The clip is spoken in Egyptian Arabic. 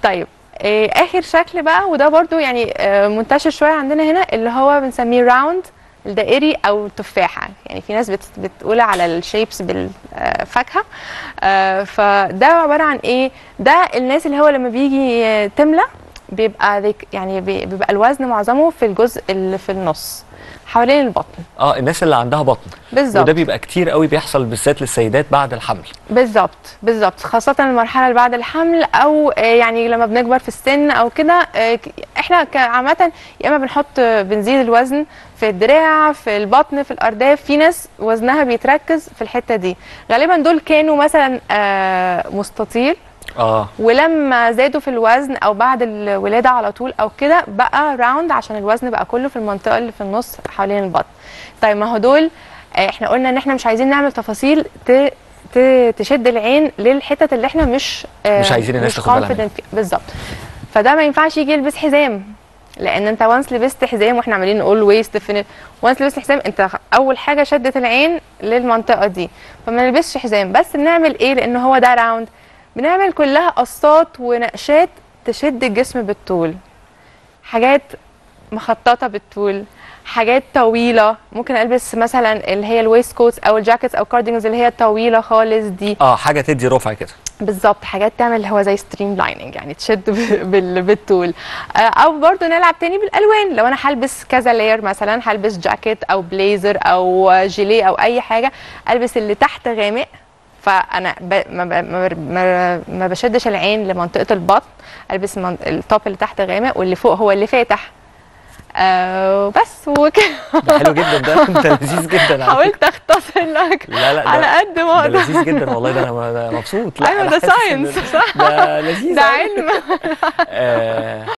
طيب آه، اخر شكل بقى وده برضو يعني آه، منتشر شويه عندنا هنا اللي هو بنسميه راوند الدائري او تفاحه يعني في ناس بت بتقول على الشيبس بالفاكهه آه، فده عباره عن ايه ده الناس اللي هو لما بيجي آه، تملى بيبقى ذيك- يعني بي- بيبقى الوزن معظمه في الجزء اللي في النص حوالين البطن اه الناس اللي عندها بطن بالظبط وده بيبقى كتير قوي بيحصل بالذات للسيدات بعد الحمل بالظبط بالظبط خاصة المرحلة اللي بعد الحمل أو آه، يعني لما بنكبر في السن أو كده آه، ك- احنا كعامة يا إما بنحط آه، بنزيد الوزن في الدراع في البطن في الأرداف في ناس وزنها بيتركز في الحتة دي غالبا دول كانوا مثلا آه، مستطيل اه ولما زادوا في الوزن او بعد الولاده على طول او كده بقى راوند عشان الوزن بقى كله في المنطقه اللي في النص حوالين البطن طيب ما هو دول آه، احنا قلنا ان احنا مش عايزين نعمل تفاصيل ت... ت... تشد العين للحتت اللي احنا مش آه، مش عايزين الناس مش تاخد بالها confident فيها. بالظبط فده ما ينفعش يجي يلبس حزام لان انت وانس لبست حزام واحنا عمالين نقول ويست فين وانس لبست حزام انت اول حاجه شدت العين للمنطقه دي فما نلبسش حزام بس بنعمل ايه لان هو ده راوند بنعمل كلها قصات ونقشات تشد الجسم بالطول حاجات مخططه بالطول حاجات طويله ممكن البس مثلا اللي هي الويست كوتس او الجاكيتس او كارديجنز اللي هي الطويله خالص دي اه حاجه تدي رفع كده بالظبط حاجات تعمل اللي هو زي ستريم لايننج يعني تشد ب- بال- بالطول آه، او برضو نلعب تاني بالالوان لو انا هلبس كذا لاير مثلا هلبس جاكيت او بليزر او جيليه او اي حاجه البس اللي تحت غامق فانا ب... ما, ب... ما, ب... ما, ما بشدش العين لمنطقه البطن البس من... التوب اللي تحت غامق واللي فوق هو اللي فاتح آه بس وكده ده حلو جدا ده انت لذيذ جدا على فكرة. حاولت اختصر لك لا لا على ده, قد ما ده اقدر لذيذ جدا والله ده انا ده أنا مبسوط لا ايوه أنا ده حاسس إن ساينس صح ده لذيذ ده أوي. علم آه